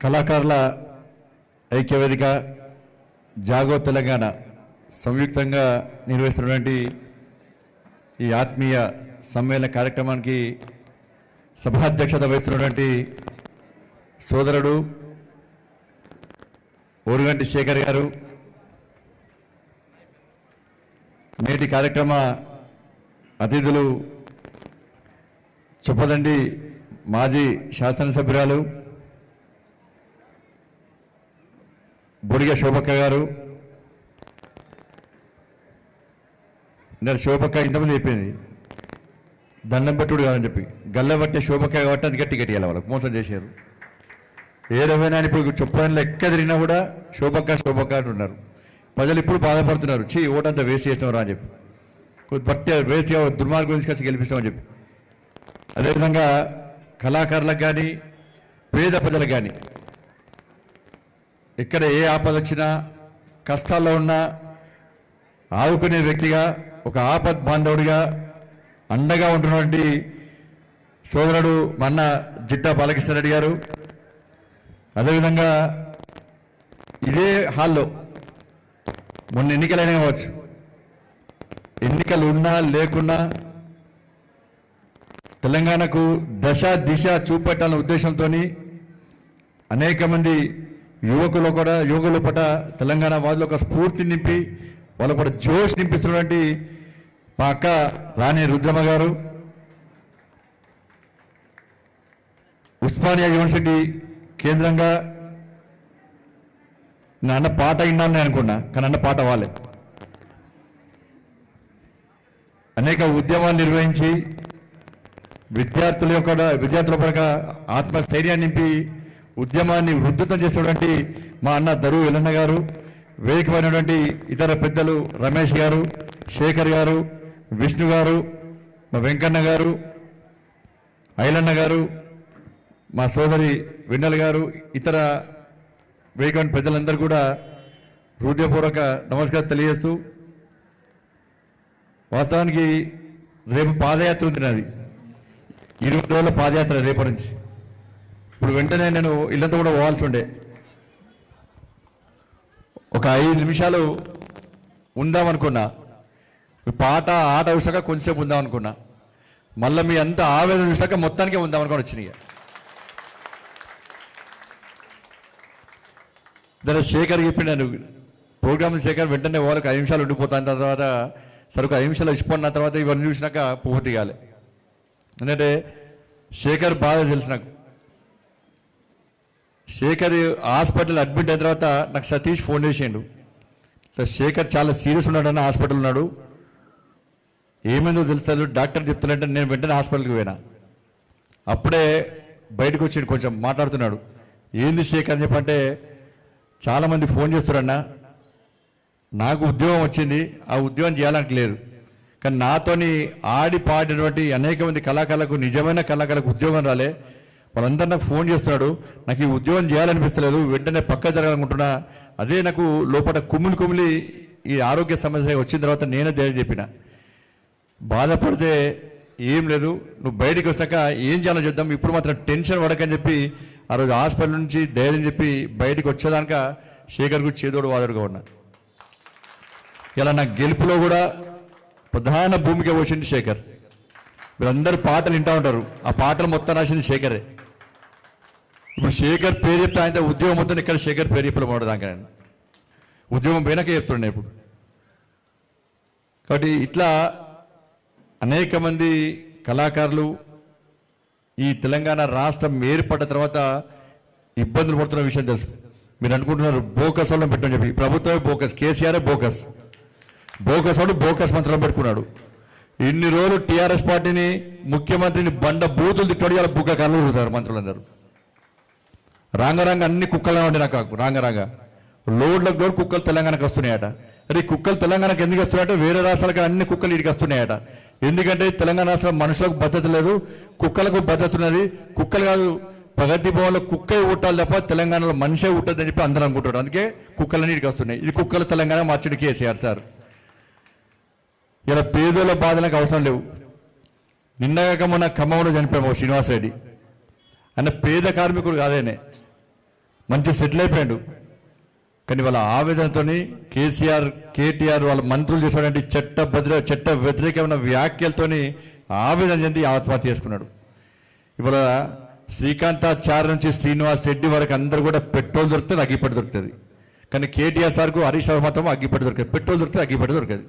కళాకారుల ఐక్యవేదిక జాగో తెలంగాణ సంయుక్తంగా నిర్వహిస్తున్నటువంటి ఈ ఆత్మీయ సమ్మేళన కార్యక్రమానికి సభాధ్యక్షత వహిస్తున్నటువంటి సోదరుడు ఓరుగంటి శేఖర్ గారు నేటి కార్యక్రమ అతిథులు చొప్పదండి మాజీ శాసనసభ్యురాలు బొడిగ శోభక్క గారు నేను శోభక్క ఇంతమంది చెప్పింది దండం పెట్టుడు కాదని చెప్పి గల్ల పట్టే శోభక్క కాబట్టి అది టికెట్ ఇవ్వాలి వాళ్ళకి మోసం చేశారు ఏ రవైనా ఇప్పుడు చొప్పదంలో ఎక్క తిరిగినా కూడా శోభక్క శోభక్క అంటున్నారు ప్రజలు ఇప్పుడు బాధపడుతున్నారు చీ ఓటంతా వేస్ట్ చేసినారా అని చెప్పి కొద్ది పట్టే వేస్ట్ దుర్మార్గం తీసుకొచ్చి గెలిపిస్తామని చెప్పి అదేవిధంగా కళాకారులకు కానీ పేద ప్రజలకు కానీ ఎక్కడ ఏ ఆపద వచ్చినా కష్టాల్లో ఉన్నా ఆదుకునే వ్యక్తిగా ఒక ఆపద్ బాంధవుడిగా అండగా ఉంటున్నటువంటి సోదరుడు మన్న జిట్టా బాలకృష్ణారెడ్డి గారు అదేవిధంగా ఇదే హాల్లో మొన్న ఎన్నికలైనా కావచ్చు ఎన్నికలు ఉన్నా లేకున్నా తెలంగాణకు దశ దిశ చూపెట్టాలనే ఉద్దేశంతో అనేక మంది యువకులు కూడా యువకుల పట తెలంగాణ వాదులు ఒక స్ఫూర్తి నింపి వాళ్ళ పట జోష్ నింపిస్తున్నటువంటి మా అక్క రాణి రుద్రమ గారు ఉస్మానియా యూనివర్సిటీ కేంద్రంగా నా అన్న పాట విన్నాను నేను అనుకున్నా కానీ అన్న పాట వాళ్ళే అనేక ఉద్యమాలు నిర్వహించి విద్యార్థుల యొక్క విద్యార్థుల పరక ఆత్మస్థైర్యాన్ని నింపి ఉద్యమాన్ని ఉద్ధృతం చేసినటువంటి మా అన్న దరు ఎల్లన్న గారు వేదికమైనటువంటి ఇతర పెద్దలు రమేష్ గారు శేఖర్ గారు విష్ణు గారు మా వెంకన్న గారు ఐలన్న గారు మా సోదరి వెన్నెల గారు ఇతర వేగమైన పెద్దలందరూ కూడా హృదయపూర్వక నమస్కారం తెలియజేస్తూ వాస్తవానికి రేపు పాదయాత్ర ఉంది నాది ఇరవై రోజుల పాదయాత్ర రేపటి నుంచి ఇప్పుడు వెంటనే నేను ఇల్లంతా కూడా పోవాల్సి ఉండే ఒక ఐదు నిమిషాలు ఉందామనుకున్నా ఈ పాట ఆట చూసాక కొంచెంసేపు ఉందామనుకున్నా మళ్ళీ మీ అంత ఆవేదన చూసాక మొత్తానికే ఉందామనుకొని వచ్చినాయి దాని శేఖర్ చెప్పిండు ప్రోగ్రామ్ శేఖర్ వెంటనే వాళ్ళకి ఐదు నిమిషాలు ఉండిపోతాను దాని తర్వాత సరుకు ఐదు నిమిషాలు ఇచ్చిపోయిన తర్వాత ఇవన్నీ చూసినాక పూర్తి కాలే ఎందుకంటే శేఖర్ బాధ తెలుసు నాకు శేఖర్ హాస్పిటల్ అడ్మిట్ అయిన తర్వాత నాకు సతీష్ ఫోన్ చేసిండు ఇట్లా శేఖర్ చాలా సీరియస్ ఉన్నాడని హాస్పిటల్ ఉన్నాడు ఏమైందో తెలుస్తుంది డాక్టర్ చెప్తున్నట్టే నేను వెంటనే హాస్పిటల్కి పోయినా అప్పుడే బయటకు వచ్చి కొంచెం మాట్లాడుతున్నాడు ఏంది శేఖర్ అని చెప్పంటే చాలామంది ఫోన్ చేస్తారన్నా నాకు ఉద్యోగం వచ్చింది ఆ ఉద్యోగం చేయాలని లేదు కానీ నాతోని ఆడి పాడినటువంటి అనేక మంది కళాకారులకు నిజమైన కళాకారులకు ఉద్యోగం రాలే వాళ్ళందరూ నాకు ఫోన్ చేస్తున్నాడు నాకు ఈ ఉద్యోగం చేయాలనిపిస్తలేదు వెంటనే పక్క జరగాలనుకుంటున్నా అదే నాకు లోపల కుమ్మిలి కుమిలి ఈ ఆరోగ్య సమస్య వచ్చిన తర్వాత నేనే ధైర్యం చెప్పిన బాధపడితే ఏం లేదు నువ్వు బయటికి వచ్చాక ఏం చేయాలో చేద్దాం ఇప్పుడు మాత్రం టెన్షన్ పడకని చెప్పి ఆ రోజు హాస్పిటల్ నుంచి ధైర్యం చెప్పి బయటికి వచ్చేదానిక శేఖర్ గురించి చేదోడు వాదోడుగా ఉన్నా ఇలా నా గెలుపులో కూడా ప్రధాన భూమిక పోసింది శేఖర్ మీరందరూ పాటలు వింటా ఉంటారు ఆ పాటలు మొత్తం రాసింది శేఖరే ఇప్పుడు శేఖర్ పేరు చెప్తే ఆయన ఉద్యోగం మొత్తం ఇక్కడ శేఖర్ పేరు చెప్పడం ఉండదాకా ఉద్యోగం పోయినాకే చెప్తుండే ఇప్పుడు కాబట్టి ఇట్లా అనేక మంది కళాకారులు ఈ తెలంగాణ రాష్ట్రం ఏర్పడ్డ తర్వాత ఇబ్బందులు పడుతున్న విషయం తెలుసు మీరు అనుకుంటున్నారు బోకస్ వాళ్ళని పెట్టని చెప్పి ప్రభుత్వమే బోకస్ కేసీఆర్ బోకస్ బోకస్ వాడు బోకస్ మంత్రం పెట్టుకున్నాడు ఇన్ని రోజులు టీఆర్ఎస్ పార్టీని ముఖ్యమంత్రిని బండ బూతులు తిట్టాడు ఇలా బుక్క కళ్ళు ఊరుతారు మంత్రులందరూ రాంగరాంగ అన్ని కుక్కలనే ఉండే నాకు రాంగరాంగ లోడ్లకు లోడ్ కుక్కలు తెలంగాణకు వస్తున్నాయట అరే ఈ కుక్కలు తెలంగాణకు ఎందుకు వస్తున్నాయంటే వేరే రాష్ట్రాలకు అన్ని కుక్కలు ఇడికి వస్తున్నాయట ఎందుకంటే తెలంగాణ రాష్ట్రం మనుషులకు భద్రత లేదు కుక్కలకు భద్రత ఉన్నది కుక్కలు కాదు ప్రగతి భవన్లో కుక్కే ఉట్టాలి తప్ప తెలంగాణలో మనిషే ఉంటుందని చెప్పి అందరూ అనుకుంటారు అందుకే కుక్కలన్నీ ఇడికి వస్తున్నాయి ఇది కుక్కలు తెలంగాణ మార్చడి కేసీఆర్ సార్ ఇలా పేదోళ్ళ బాధలకు అవసరం లేవు నిన్నగాక మొన్న ఖమ్మంలో చనిపోయాము శ్రీనివాస్ రెడ్డి ఆయన పేద కార్మికుడు కాదేనే మంచి సెటిల్ అయిపోయాడు కానీ వాళ్ళ ఆవేదనతోని కేసీఆర్ కేటీఆర్ వాళ్ళ మంత్రులు చేసినటువంటి చట్ట భద్ర చట్ట వ్యతిరేకమైన వ్యాఖ్యలతోని ఆవేదన చెంది ఆత్మహత్య చేసుకున్నాడు ఇవాళ శ్రీకాంతాచార్య నుంచి శ్రీనివాస్ రెడ్డి వరకు అందరూ కూడా పెట్రోల్ దొరుకుతుంది అగ్గిపెట్టి దొరుకుతుంది కానీ కేటీఆర్ సార్కు హరీష్ రావు మాత్రం అగ్గిపెట్టి దొరకదు పెట్రోల్ దొరికితే అగ్గిపెట్టి దొరకదు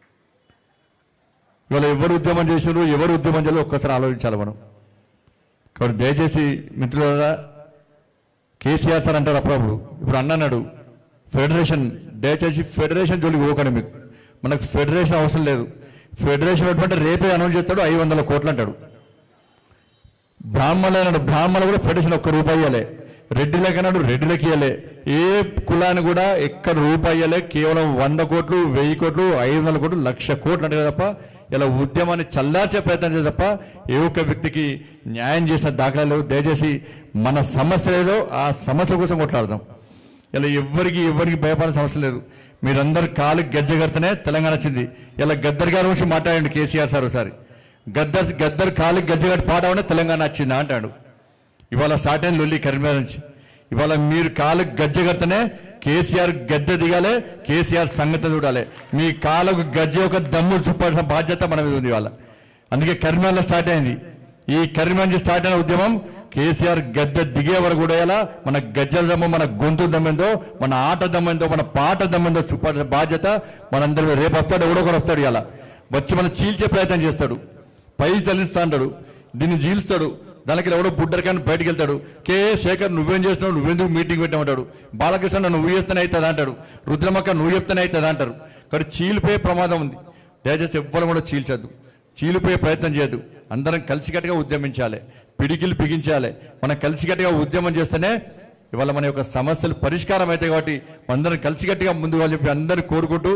ఇవాళ ఎవరు ఉద్యమం చేసినారు ఎవరు ఉద్యమం చేయాలో ఒక్కసారి ఆలోచించాలి మనం కాబట్టి దయచేసి మిత్రులారా కేసీఆర్ సార్ అంటారు అప్పుడప్పుడు ఇప్పుడు అన్నాడు ఫెడరేషన్ దయచేసి ఫెడరేషన్ జోలికి పోకండి మీకు మనకు ఫెడరేషన్ అవసరం లేదు ఫెడరేషన్ అంటే రేపే అనౌన్స్ చేస్తాడు ఐదు వందల కోట్లు అంటాడు బ్రాహ్మణులు అన్నాడు బ్రాహ్మణులు కూడా ఫెడరేషన్ ఒక్క రూపాయి ఇవ్వలే రెడ్డిలకి అన్నాడు రెడ్డిలకి ఇవ్వలే ఏ కులాన్ని కూడా ఎక్కడ రూపాయి ఇవ్వలే కేవలం వంద కోట్లు వెయ్యి కోట్లు ఐదు వందల కోట్లు లక్ష కోట్లు అంటే తప్ప ఇలా ఉద్యమాన్ని చల్లార్చే ప్రయత్నం చేసే తప్ప ఏ ఒక్క వ్యక్తికి న్యాయం చేసిన దాఖలాలు లేవు దయచేసి మన సమస్య ఏదో ఆ సమస్య కోసం కొట్లాడదాం ఇలా ఎవ్వరికి ఎవ్వరికి భయపడాల్సిన అవసరం లేదు మీరందరు కాలు గజ్జ కడితేనే తెలంగాణ వచ్చింది ఇలా గద్దర్ గారి గురించి మాట్లాడండి కేసీఆర్ సార్ ఒకసారి గద్దర్ గద్దర్ కాలు గజ్జ కట్టి పాట ఉంటే తెలంగాణ వచ్చిందా అంటాడు ఇవాళ స్టార్ట్ అయిన లొల్లి కరీంనగర్ నుంచి ఇవాళ మీరు కాలు గజ్జ కడితేనే కేసీఆర్ గద్దె దిగాలి కేసీఆర్ సంగతి చూడాలి మీ కాలకు గజ్జ ఒక దమ్ము చూపాల్సిన బాధ్యత మన మీద ఉంది ఇవాళ అందుకే కరీంనగర్లో స్టార్ట్ అయింది ఈ కరీంనగర్ నుంచి స్టార్ట్ అయిన ఉద్యమం కేసీఆర్ గద్దె దిగే వరకు కూడా ఎలా మన గజ్జల దమ్ము మన గొంతు దమ్మెందో మన ఆట దమ్మెందో మన పాట దమ్మెందో చూపాల్సిన బాధ్యత మనందరూ రేపు వస్తాడు ఎవడో ఒకడు వస్తాడు ఇలా వచ్చి మనం చీల్చే ప్రయత్నం చేస్తాడు పై చలిస్తా అంటాడు దీన్ని చీల్స్తాడు దానికి ఎవడో బుడ్డరికాని బయటికి వెళ్తాడు కే శేఖర్ నువ్వేం చేస్తున్నావు నువ్వెందుకు మీటింగ్ పెట్టామంటాడు బాలకృష్ణ నువ్వు చేస్తేనే అవుతుంది అంటాడు రుద్రమక్క నువ్వు చెప్తేనే అవుతుంది అంటారు కానీ చీలిపోయే ప్రమాదం ఉంది దయచేసి ఎవ్వరు కూడా చీల్చద్దు చీలిపోయే ప్రయత్నం చేయద్దు అందరం కలిసికట్టుగా ఉద్యమించాలి పిడికిలు బిగించాలి మనం కలిసికట్టుగా ఉద్యమం చేస్తేనే ఇవాళ మన యొక్క సమస్యలు పరిష్కారం అవుతాయి కాబట్టి అందరం కలిసికట్టుగా ముందుగా చెప్పి అందరూ కోరుకుంటూ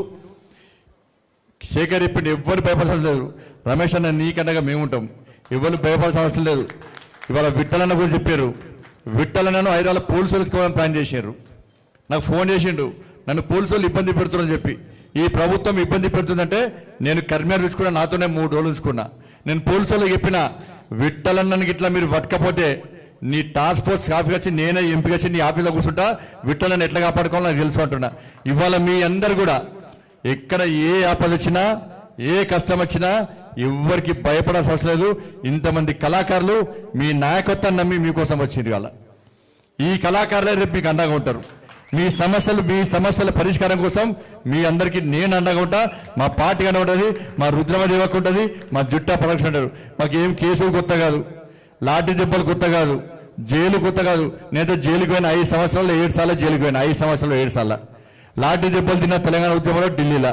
శేఖర్ చెప్పిండు ఎవ్వరు భయపడాల్సిన లేదు రమేష్ అన్న నీకన్నగా మేము ఉంటాం ఎవరు భయపడాల్సిన అవసరం లేదు ఇవాళ విట్టలన్న గురించి చెప్పారు విట్టలన్నను హైదరాబాద్ పోలీసులు ఎత్తుకోవాలని ప్లాన్ చేశారు నాకు ఫోన్ చేసిండు నన్ను పోలీసులు ఇబ్బంది పెడుతున్నారని చెప్పి ఈ ప్రభుత్వం ఇబ్బంది పెడుతుందంటే నేను కర్మేరు తీసుకున్నా నాతోనే మూడు రోజులు ఉంచుకున్నా నేను పోలీసులకు చెప్పిన విట్టలన్నకి ఇట్లా మీరు పట్టకపోతే నీ టాస్క్ ఫోర్స్ ఆఫీస్ వచ్చి నేనే ఎంపిక వచ్చి నీ ఆఫీస్లో కూర్చుంటా విట్టలను ఎట్లా కాపాడుకోవాలో నాకు తెలుసు అంటున్నా ఇవాళ మీ అందరు కూడా ఎక్కడ ఏ ఆపద వచ్చినా ఏ కష్టం వచ్చినా ఎవ్వరికి భయపడాల్సిన అవసరం లేదు ఇంతమంది కళాకారులు మీ నాయకత్వాన్ని నమ్మి మీకోసం వచ్చింది వాళ్ళ ఈ కళాకారులే రేపు మీకు అండగా ఉంటారు మీ సమస్యలు మీ సమస్యల పరిష్కారం కోసం మీ అందరికీ నేను అండగా ఉంటా మా పార్టీ అండగా ఉంటుంది మా రుద్రమదేవకు ఉంటుంది మా జుట్టా ప్రొడక్షన్ అంటారు మాకు ఏం కేసులు కొత్త కాదు లాఠీ దెబ్బలు కొత్త కాదు జైలు కొత్త కాదు నేనైతే జైలుకి పోయిన ఐదు సంవత్సరాల్లో ఏడు సార్లు జైలుకి పోయిన ఐదు సంవత్సరాలు ఏడు సార్లు లాఠీ దెబ్బలు తిన్న తెలంగాణ ఉద్యమంలో ఢిల్లీలో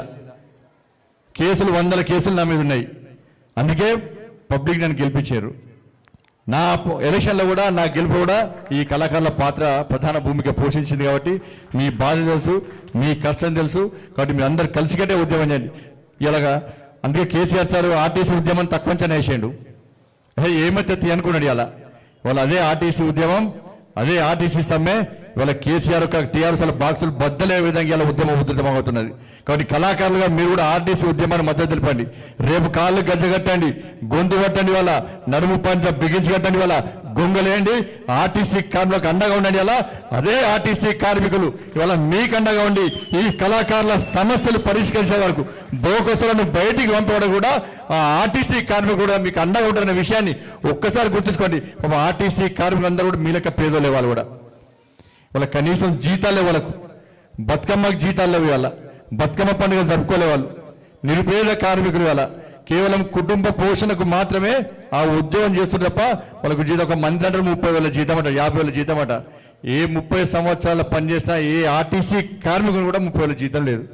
కేసులు వందల కేసులు నా మీద ఉన్నాయి అందుకే పబ్లిక్ నన్ను గెలిపించారు నా పో- ఎలక్షన్లో కూడా నా గెలుపు కూడా ఈ కళాకారుల పాత్ర ప్రధాన భూమిక పోషించింది కాబట్టి మీ బాధ తెలుసు మీ కష్టం తెలుసు కాబట్టి మీరు అందరు కలిసికట్టే ఉద్యమం చేయండి ఇలాగా అందుకే కేసీఆర్ సార్ ఆర్టీసీ ఉద్యమం తక్కువ అంచనా వేసాడు ఏ ఏమైతే అనుకున్నాడు ఇలా వాళ్ళు అదే ఆర్టీసీ ఉద్యమం అదే ఆర్టీసీ సమ్మె ఇవాళ కేసీఆర్ యొక్క టీఆర్ఎస్ బాక్సులు బద్దలే విధంగా ఇలా ఉద్యమం ఉధృతం అవుతున్నది కాబట్టి కళాకారులుగా మీరు కూడా ఆర్టీసీ ఉద్యమాన్ని మద్దతు తెలపండి రేపు కాళ్ళు గజ్జ కట్టండి గొంతు కట్టండి వాళ్ళ నడుము పంచ బిగించి కట్టండి వాళ్ళ గొంగలేయండి ఆర్టీసీ కార్మికులకు అండగా ఉండండి అలా అదే ఆర్టీసీ కార్మికులు ఇవాళ మీకు అండగా ఉండి ఈ కళాకారుల సమస్యలు పరిష్కరించే వరకు బోకసులను బయటికి పంపడం కూడా ఆ ఆర్టీసీ కార్మికులు కూడా మీకు అండగా ఉంటారనే విషయాన్ని ఒక్కసారి గుర్తుంచుకోండి పాపం ఆర్టీసీ కార్మికులందరూ కూడా మీ లెక్క పేదోలే వాళ్ళు కూడా వాళ్ళ కనీసం జీతాలే వాళ్ళకు బతుకమ్మకి జీతాలు లేవు వాళ్ళ బతుకమ్మ పండుగ జరుపుకోలే వాళ్ళు నిరుపేద కార్మికులు వాళ్ళ కేవలం కుటుంబ పోషణకు మాత్రమే ఆ ఉద్యోగం చేస్తుంది తప్ప వాళ్ళకు జీతం ఒక మంది అంటే ముప్పై వేల జీతం అట యాభై వేల జీతం అట ఏ ముప్పై సంవత్సరాల పనిచేసినా ఏ ఆర్టీసీ కార్మికులు కూడా ముప్పై వేల జీతం లేదు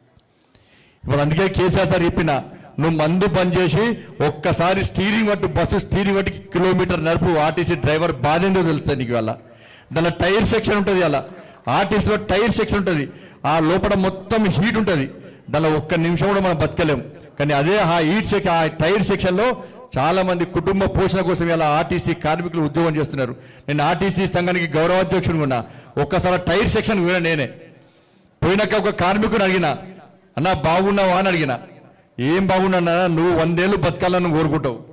ఇప్పుడు అందుకే కేసీఆర్ సార్ చెప్పిన నువ్వు మందు బంద్ చేసి ఒక్కసారి స్టీరింగ్ పట్టు బస్సు స్టీరింగ్ పట్టి కిలోమీటర్ నడుపు ఆర్టీసీ డ్రైవర్ బాధ ఏందో తెలుస్తుంది నీకు వాళ్ళ దానిలో టైర్ సెక్షన్ ఉంటుంది అలా ఆర్టీసీలో టైర్ సెక్షన్ ఉంటుంది ఆ లోపల మొత్తం హీట్ ఉంటుంది దానిలో ఒక్క నిమిషం కూడా మనం బతకలేం కానీ అదే ఆ హీట్ సెక్షన్ ఆ టైర్ సెక్షన్లో చాలా మంది కుటుంబ పోషణ కోసం ఇలా ఆర్టీసీ కార్మికులు ఉద్యోగం చేస్తున్నారు నేను ఆర్టీసీ సంఘానికి గౌరవాధ్యక్షుడు ఉన్నా ఒక్కసారి టైర్ సెక్షన్ పోయినా నేనే పోయినాక ఒక కార్మికుడు అడిగిన అన్న బాగున్నావా అని అడిగిన ఏం బాగున్నా నువ్వు వందేళ్ళు బతకాలని నువ్వు కోరుకుంటావు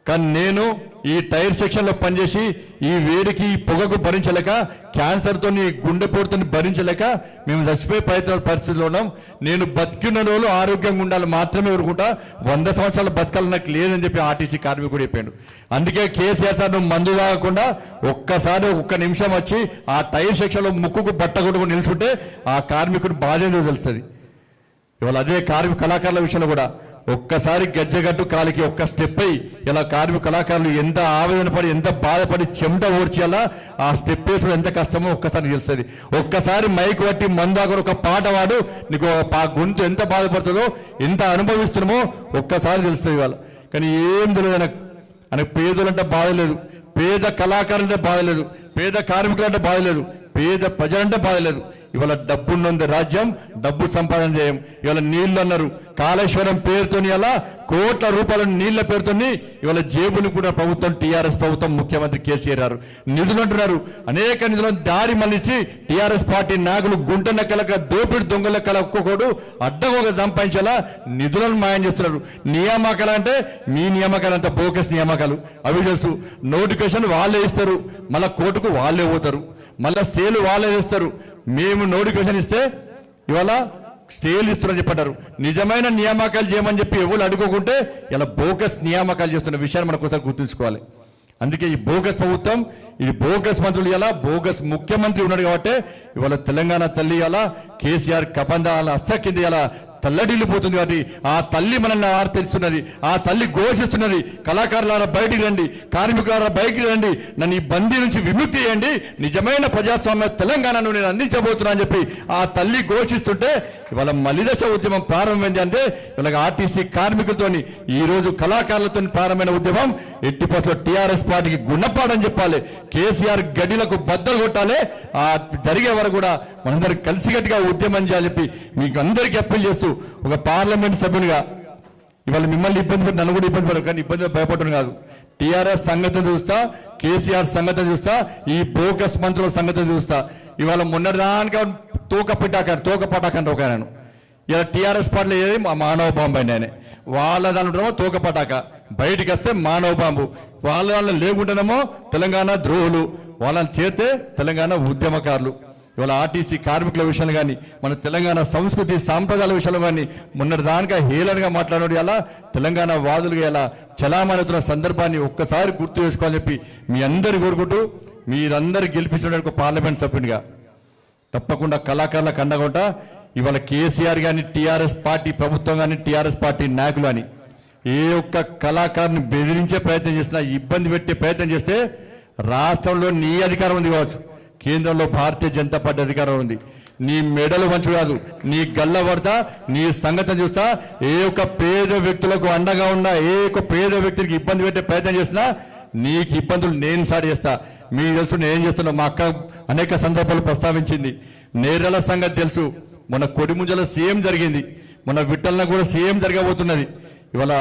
కానీ నేను ఈ టైర్ సెక్షన్ లో పనిచేసి ఈ వేడికి ఈ పొగకు భరించలేక క్యాన్సర్తో గుండెపోటుతో భరించలేక మేము చచ్చిపోయే ప్రయత్న పరిస్థితిలో ఉన్నాం నేను బతికిన రోజులు ఆరోగ్యంగా ఉండాలి మాత్రమే ఊరుకుంటా వంద సంవత్సరాల బతకాలి నాకు లేదని చెప్పి ఆర్టీసీ కార్మికుడు చెప్పాడు అందుకే కేసీఆర్ సార్ నువ్వు మందు తాగకుండా ఒక్కసారి ఒక్క నిమిషం వచ్చి ఆ టైర్ సెక్షన్ లో ముక్కుకు బట్ట కొట్టుకుని నిలుచుంటే ఆ కార్మికుడు బాధ ఏందో తెలుస్తుంది ఇవాళ అదే కార్మిక కళాకారుల విషయంలో కూడా ఒక్కసారి గజ్జగట్టు కాలికి ఒక్క స్టెప్ అయి ఇలా కార్మిక కళాకారులు ఎంత ఆవేదన పడి ఎంత బాధపడి చెమట ఓడ్చేయాలా ఆ స్టెప్ వేసుడు ఎంత కష్టమో ఒక్కసారి తెలుస్తుంది ఒక్కసారి మైక్ పట్టి మందాకుడు ఒక పాట వాడు నీకు ఆ పా- గొంతు ఎంత బాధపడుతుందో ఎంత అనుభవిస్తున్నామో ఒక్కసారి తెలుస్తుంది ఇవాళ కానీ ఏం తెలియదు నాకు ఆయనకు పేదలంటే బాధ లేదు పేద కళాకారులంటే బాధ లేదు పేద కార్మికులంటే బాధ లేదు పేద ప్రజలంటే బాధ లేదు ఇవాళ డబ్బున్నది రాజ్యం డబ్బు సంపాదన చేయం ఇవాళ నీళ్లు అన్నారు కాళేశ్వరం పేరుతోని అలా కోట్ల రూపాయల నీళ్ల పేరుతోని ఇవాళ జేబులు కూడా ప్రభుత్వం టీఆర్ఎస్ ప్రభుత్వం ముఖ్యమంత్రి కేసీఆర్ గారు నిధులు అంటున్నారు అనేక నిధులను దారి మళ్ళించి టీఆర్ఎస్ పార్టీ నాయకులు గుంట నెక్కలక దోపిడి దొంగల కల ఒక్కొక్కడు అడ్డగోగా సంపాదించేలా నిధులను మాయం చేస్తున్నారు నియామకాలు అంటే మీ నియామకాలు అంత బోకస్ నియామకాలు అవి తెలుసు నోటిఫికేషన్ వాళ్ళే ఇస్తారు మళ్ళా కోర్టుకు వాళ్ళే పోతారు మళ్ళా స్టేలు వాళ్ళే ఇస్తారు మేము నోటిఫికేషన్ ఇస్తే ఇవాళ స్టేలు ఇస్తున్నారని చెప్పంటారు నిజమైన నియామకాలు చేయమని చెప్పి ఎవరు అడుగుకుంటే ఇలా బోకస్ నియామకాలు చేస్తున్న విషయాన్ని మనకు ఒకసారి గుర్తుంచుకోవాలి అందుకే ఈ బోగస్ ప్రభుత్వం ఇది బోగస్ మంత్రులు ఇలా బోగస్ ముఖ్యమంత్రి ఉన్నాడు కాబట్టి ఇవాళ తెలంగాణ తల్లి ఇలా కేసీఆర్ కబంధాల అస్త కింద ఇలా తల్లడిల్లిపోతుంది కాబట్టి ఆ తల్లి మనల్ని ఆర్తిస్తున్నది ఆ తల్లి ఘోషిస్తున్నది కళాకారులారా బయటికి రండి కార్మికులారా బయటికి రండి నన్ను ఈ బందీ నుంచి విముక్తి చేయండి నిజమైన ప్రజాస్వామ్య తెలంగాణను నేను అందించబోతున్నా అని చెప్పి ఆ తల్లి ఘోషిస్తుంటే ఇవాళ మలిదశ ఉద్యమం ప్రారంభమైంది అంటే ఇవాళ ఆర్టీసీ కార్మికులతోని ఈ రోజు కళాకారులతో ప్రారంభమైన ఉద్యమం ఎట్టి పరిస్థితుల్లో టీఆర్ఎస్ పార్టీకి గుణపాఠం చెప్పాలి కేసీఆర్ గడిలకు బద్దలు కొట్టాలి ఆ జరిగే వరకు కూడా మనందరం కలిసికట్టుగా ఉద్యమం చేయాలని చెప్పి మీకు అందరికీ అప్పీల్ చేస్తూ ఒక పార్లమెంట్ సభ్యునిగా ఇవాళ మిమ్మల్ని ఇబ్బంది పెట్టి నన్ను కూడా ఇబ్బంది పడరు కానీ ఇబ్బంది భయపడడం కాదు టీఆర్ఎస్ సంగతిని చూస్తా కేసీఆర్ సంగతిని చూస్తా ఈ బోకస్ మంత్రుల సంగతిని చూస్తా ఇవాళ మొన్నటిదానిక తోక పిట్టాకారు తోక పటాకంటే ఒక ఆయన ఇలా టీఆర్ఎస్ పార్టీలో ఏది మా మానవ బాంబు అండి ఆయన వాళ్ళ దాంట్లో తోక పటాక బయటికి వస్తే మానవ బాంబు వాళ్ళ వాళ్ళని లేకుండానేమో తెలంగాణ ద్రోహులు వాళ్ళని చేరితే తెలంగాణ ఉద్యమకారులు ఇవాళ ఆర్టీసీ కార్మికుల విషయంలో కానీ మన తెలంగాణ సంస్కృతి సాంప్రదాయాల విషయంలో కానీ మొన్నటి దానిగా హేళనగా మాట్లాడడం ఎలా తెలంగాణ వాదులుగా ఎలా చలామణుతున్న సందర్భాన్ని ఒక్కసారి గుర్తు చేసుకోవాలని చెప్పి మీ అందరి కోరుకుంటూ మీరందరూ గెలిపించడానికి ఒక పార్లమెంట్ సభ్యునిగా తప్పకుండా కళాకారులకు అండగా ఇవాళ కేసీఆర్ కానీ టీఆర్ఎస్ పార్టీ ప్రభుత్వం కానీ టీఆర్ఎస్ పార్టీ నాయకులు కానీ ఏ ఒక్క కళాకారుని బెదిరించే ప్రయత్నం చేసినా ఇబ్బంది పెట్టే ప్రయత్నం చేస్తే రాష్ట్రంలో నీ అధికారం ఉంది కావచ్చు కేంద్రంలో భారతీయ జనతా పార్టీ అధికారం ఉంది నీ మెడలు మంచు కాదు నీ గల్ల పడతా నీ సంగతి చూస్తా ఏ ఒక్క పేద వ్యక్తులకు అండగా ఉన్నా ఏ ఒక్క పేద వ్యక్తికి ఇబ్బంది పెట్టే ప్రయత్నం చేసినా నీకు ఇబ్బందులు నేను సాటి చేస్తా మీకు తెలుసు నేను ఏం చేస్తున్నా మా అక్క అనేక సందర్భాలు ప్రస్తావించింది నేరల సంగతి తెలుసు మన కొడిముంజల సీఎం జరిగింది మన విట్టలన కూడా సీఎం జరగబోతున్నది ఇవాళ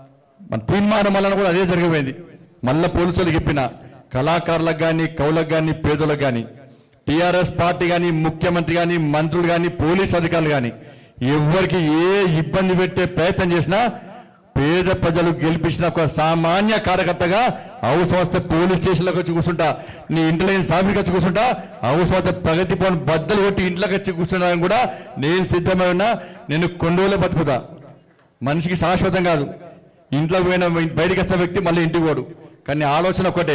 మన తీర్మానం వలన కూడా అదే జరిగిపోయింది మళ్ళా పోలీసులకు చెప్పిన కళాకారులకు కానీ కవులకు కానీ పేదలకు కానీ టీఆర్ఎస్ పార్టీ కానీ ముఖ్యమంత్రి కానీ మంత్రులు కానీ పోలీస్ అధికారులు కానీ ఎవరికి ఏ ఇబ్బంది పెట్టే ప్రయత్నం చేసినా పేద ప్రజలు గెలిపించిన ఒక సామాన్య కార్యకర్తగా అవసరం వస్తే పోలీస్ స్టేషన్లోకి వచ్చి కూర్చుంటా నీ ఇంటెలిజెన్స్ ఆఫీస్కి వచ్చి కూర్చుంటా అవసరం వస్తే ప్రగతి భవన్ బద్దలు కొట్టి ఇంట్లోకి వచ్చి కూర్చుంటానికి కూడా నేను సిద్ధమై ఉన్నా నేను కొండోలే బతుకుతా మనిషికి శాశ్వతం కాదు ఇంట్లో పోయిన బయటికి వస్తున్న వ్యక్తి మళ్ళీ ఇంటికి పోడు కానీ ఆలోచన ఒకటే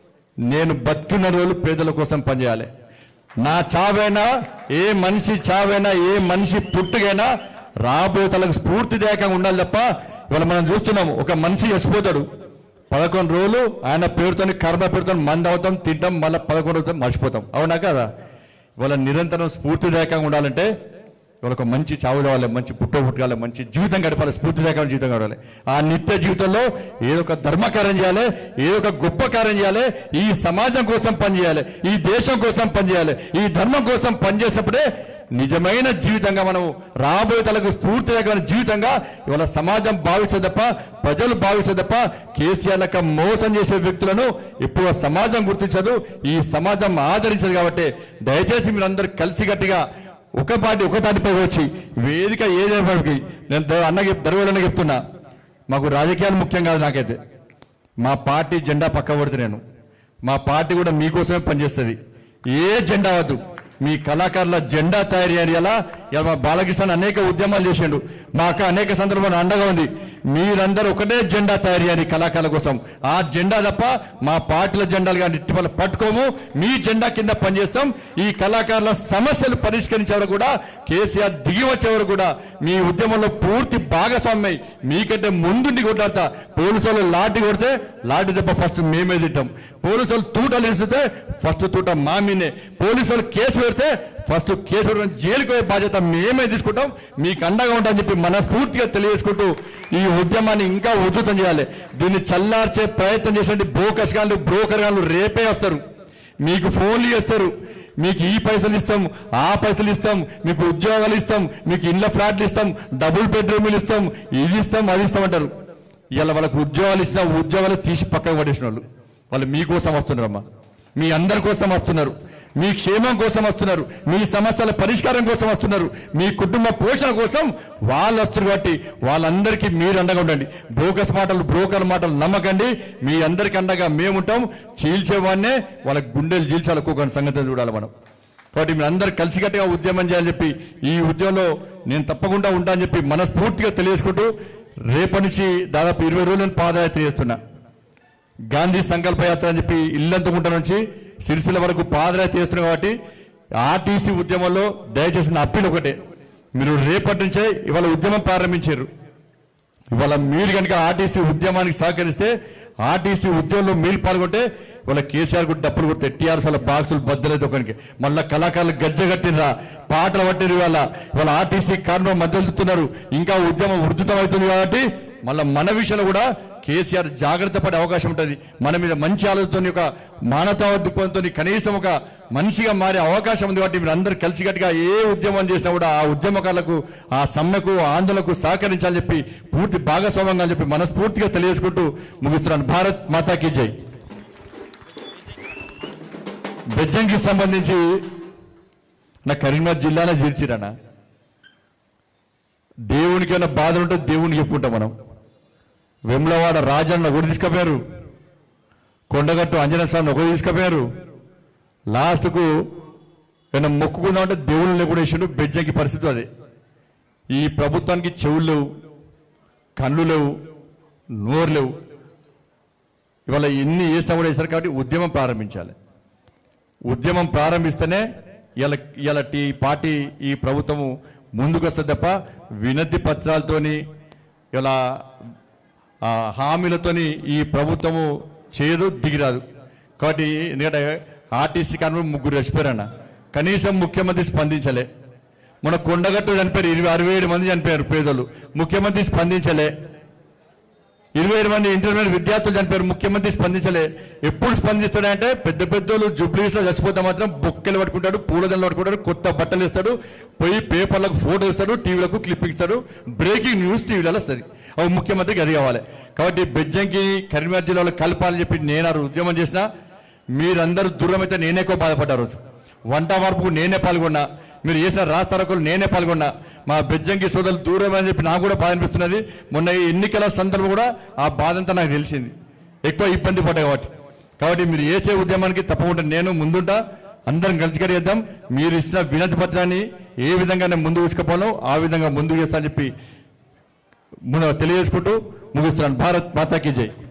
నేను బతుకున్న రోజులు పేదల కోసం పనిచేయాలి నా చావైనా ఏ మనిషి చావైనా ఏ మనిషి పుట్టుకైనా రాబోయే తలకు స్ఫూర్తిదాయకంగా ఉండాలి తప్ప ఇవాళ మనం చూస్తున్నాం ఒక మనిషి చచ్చిపోతాడు పదకొండు రోజులు ఆయన పేరుతోని కర్మ పేరుతో మంది అవుతాం తింటాం మళ్ళీ పదకొండు రోజులు మర్చిపోతాం అవునా కదా ఇవాళ నిరంతరం స్ఫూర్తిదాయకంగా ఉండాలంటే ఇవాళ ఒక మంచి చావు కావాలి మంచి పుట్ట పుట్టగాలి మంచి జీవితం గడపాలి స్ఫూర్తిదాయకమైన జీవితం గడపాలి ఆ నిత్య జీవితంలో ఏదో ఒక ధర్మకార్యం చేయాలి ఏదో ఒక గొప్ప కార్యం చేయాలి ఈ సమాజం కోసం పనిచేయాలి ఈ దేశం కోసం పనిచేయాలి ఈ ధర్మం కోసం పనిచేసినప్పుడే నిజమైన జీవితంగా మనం రాబోయే తలకు స్ఫూర్తిదాయకమైన జీవితంగా ఇవాళ సమాజం భావిస్తే తప్ప ప్రజలు భావిస్తే తప్ప కేసీఆర్ లెక్క మోసం చేసే వ్యక్తులను ఇప్పుడు సమాజం గుర్తించదు ఈ సమాజం ఆదరించదు కాబట్టి దయచేసి మీరందరూ కలిసికట్టుగా ఒక పార్టీ ఒక తాటిపై వచ్చి వేదిక ఏదైనప్పటికీ నేను ద- అన్నకి దర్వేళ్ళని చెప్తున్నా మాకు రాజకీయాలు ముఖ్యం కాదు నాకైతే మా పార్టీ జెండా పక్క పడితే నేను మా పార్టీ కూడా మీకోసమే పనిచేస్తుంది ఏ జెండా వద్దు మీ కళాకారుల జెండా తయారు చేయాలా ఇలా మా బాలకృష్ణ అనేక ఉద్యమాలు చేసిండు మాకు అనేక సందర్భాలు అండగా ఉంది మీరందరూ ఒకటే జెండా తయారు చేయాలి కళాకారుల కోసం ఆ జెండా తప్ప మా పార్టీల జెండాలు కానీ ఇటీవల పట్టుకోము మీ జెండా కింద పనిచేస్తాం ఈ కళాకారుల సమస్యలు పరిష్కరించే వరకు కూడా కేసీఆర్ దిగి వచ్చే వరకు కూడా మీ ఉద్యమంలో పూర్తి భాగస్వామ్యమై మీకంటే ముందుండి కొట్లాడతా పోలీసు వాళ్ళు లాఠీ కొడితే లాఠీ దెబ్బ ఫస్ట్ మేమే తింటాం పోలీసు వాళ్ళు తూటలు ఇస్తే ఫస్ట్ తూట మా మీనే పోలీసు వాళ్ళు కేసు పెడితే ఫస్ట్ కేసు పెట్టడం జైలుకు పోయే బాధ్యత మేమే తీసుకుంటాం మీకు అండగా ఉంటామని చెప్పి మనస్ఫూర్తిగా తెలియజేసుకుంటూ ఈ ఉద్యమాన్ని ఇంకా ఉధృతం చేయాలి దీన్ని చల్లార్చే ప్రయత్నం చేసండి బ్రోకర్స్ గాళ్ళు బ్రోకర్ గాళ్ళు రేపే వస్తారు మీకు ఫోన్లు చేస్తారు మీకు ఈ పైసలు ఇస్తాం ఆ పైసలు ఇస్తాం మీకు ఉద్యోగాలు ఇస్తాం మీకు ఇళ్ళ ఫ్లాట్లు ఇస్తాం డబుల్ బెడ్రూమ్లు ఇస్తాం ఇది ఇస్తాం అది ఇస్తాం అంటారు ఇలా వాళ్ళకు ఉద్యోగాలు ఇచ్చిన ఉద్యోగాలు తీసి పక్కకు పడేసిన వాళ్ళు వాళ్ళు మీకోసం వస్తున్నారమ్మా మీ అందరి కోసం వస్తున్నారు మీ క్షేమం కోసం వస్తున్నారు మీ సమస్యల పరిష్కారం కోసం వస్తున్నారు మీ కుటుంబ పోషణ కోసం వాళ్ళు వస్తున్నారు కాబట్టి వాళ్ళందరికీ మీరు అండగా ఉండండి బ్రోకర్స్ మాటలు బ్రోకర్ మాటలు నమ్మకండి మీ అందరికి అండగా మేముంటాం చీల్చేవాడినే వాళ్ళ గుండెలు చీల్చాలి ఒక్కొక్క సంగతి చూడాలి మనం కాబట్టి మీరు అందరు కలిసికట్టుగా ఉద్యమం చేయాలని చెప్పి ఈ ఉద్యమంలో నేను తప్పకుండా ఉంటా అని చెప్పి మనస్ఫూర్తిగా తెలియజేసుకుంటూ రేపటి నుంచి దాదాపు ఇరవై రోజులను పాదయాత్ర చేస్తున్నా గాంధీ సంకల్ప యాత్ర అని చెప్పి ఇల్లంతకుంట నుంచి సిరిసిల్ల వరకు పాదయాత్ర చేస్తున్నాం కాబట్టి ఆర్టీసీ ఉద్యమంలో దయచేసి నా అప్పీల్ ఒకటే మీరు రేపటి నుంచే ఇవాళ ఉద్యమం ప్రారంభించారు ఇవాళ మీరు కనుక ఆర్టీసీ ఉద్యమానికి సహకరిస్తే ఆర్టీసీ ఉద్యమంలో మీరు పాల్గొంటే ఇవాళ కేసీఆర్ కూడా డప్పులు కొడితే టీఆర్ఎస్ వాళ్ళ బాక్సులు బద్దలేదు ఒకరికి మళ్ళీ కళాకారులు గజ్జ కట్టినరా పాటలు పట్టిరు ఇవాళ ఇవాళ ఆర్టీసీ కార్మికులు మద్దతుతున్నారు ఇంకా ఉద్యమం ఉధృతం అవుతుంది కాబట్టి మళ్ళీ మన విషయంలో కూడా కేసీఆర్ జాగ్రత్త పడే అవకాశం ఉంటుంది మన మీద మంచి ఆలోచనతో ఒక మానవతా దృక్పథంతో కనీసం ఒక మనిషిగా మారే అవకాశం ఉంది కాబట్టి మీరు అందరూ కలిసికట్టుగా ఏ ఉద్యమం చేసినా కూడా ఆ ఉద్యమకారులకు ఆ సమ్మెకు ఆ ఆందోళనకు సహకరించాలని చెప్పి పూర్తి భాగస్వామ్యంగా అని చెప్పి మనస్ఫూర్తిగా తెలియజేసుకుంటూ ముగిస్తున్నాను భారత్ మాతాకి జై బెజ్జంకి సంబంధించి నా కరీంనగర్ జిల్లాలో చేర్చిరన్నా దేవునికి ఏమైనా బాధ ఉంటే దేవునికి చెప్పుకుంటాం మనం వెమ్లవాడ రాజన్న ఒకటి తీసుకుపోయారు కొండగట్టు అంజనేయ స్వామిని ఒకటి తీసుకుపోయారు లాస్ట్కు ఏమైనా మొక్కుకుందామంటే దేవుళ్ళు లేకుండా వేసిండు బెజ్జంకి పరిస్థితి అదే ఈ ప్రభుత్వానికి చెవులు లేవు కళ్ళు లేవు నోరు లేవు ఇవాళ ఎన్ని చేసినా కూడా వేశారు కాబట్టి ఉద్యమం ప్రారంభించాలి ఉద్యమం ప్రారంభిస్తేనే ఇలా ఇలా ఈ పార్టీ ఈ ప్రభుత్వము ముందుకు వస్తుంది తప్ప వినతి పత్రాలతోని ఇలా ఆ, హామీలతోని ఈ ప్రభుత్వము చేయదు దిగిరాదు కాబట్టి ఎందుకంటే ఆర్టీసీ కార్మికులు ముగ్గురు చచ్చిపోయారన్న కనీసం ముఖ్యమంత్రి స్పందించలే మన కొండగట్టు చనిపోయారు ఇరవై అరవై ఏడు మంది చనిపోయారు పేదలు ముఖ్యమంత్రి స్పందించలే ఇరవై ఏడు మంది ఇంటర్మీడియట్ విద్యార్థులు చనిపోయారు ముఖ్యమంత్రి స్పందించలే ఎప్పుడు స్పందిస్తాడంటే పెద్ద పెద్దోళ్ళు జుబ్లీస్ లో చచ్చిపోతే మాత్రం బొక్కెలు పట్టుకుంటాడు పూలదండలు పట్టుకుంటాడు కొత్త బట్టలు ఇస్తాడు పోయి పేపర్లకు ఫోటో ఇస్తాడు టీవీలకు క్లిప్ ఇస్తాడు బ్రేకింగ్ న్యూస్ టీవీలలో వస్తుంది అవి ముఖ్యమంత్రికి అది కావాలి కాబట్టి బెజ్జంకి కరీంనగర్ జిల్లాలో కలపాలని చెప్పి నేను ఆ రోజు ఉద్యమం చేసిన మీరందరూ దూరం అయితే నేనే ఎక్కువ బాధపడ్డారు వంట మార్పుకు నేనే పాల్గొన్నా మీరు చేసిన రాస్తారకులు నేనే పాల్గొన్నా మా బెజ్జంకి సోదరులు దూరం అని చెప్పి నాకు కూడా బాధ అనిపిస్తున్నది మొన్న ఈ ఎన్నికల సందర్భం కూడా ఆ బాధ అంతా నాకు తెలిసింది ఎక్కువ ఇబ్బంది పడ్డా కాబట్టి కాబట్టి మీరు చేసే ఉద్యమానికి తప్పకుండా నేను ముందుంటా అందరం కలిసి చేద్దాం మీరు ఇచ్చిన వినతి పత్రాన్ని ఏ విధంగా నేను ముందుకు తీసుకుపోవాలో ఆ విధంగా ముందుకు చేస్తా అని చెప్పి ముందు తెలియజేసుకుంటూ ముగిస్తున్నాను భారత్ మాతాకి జై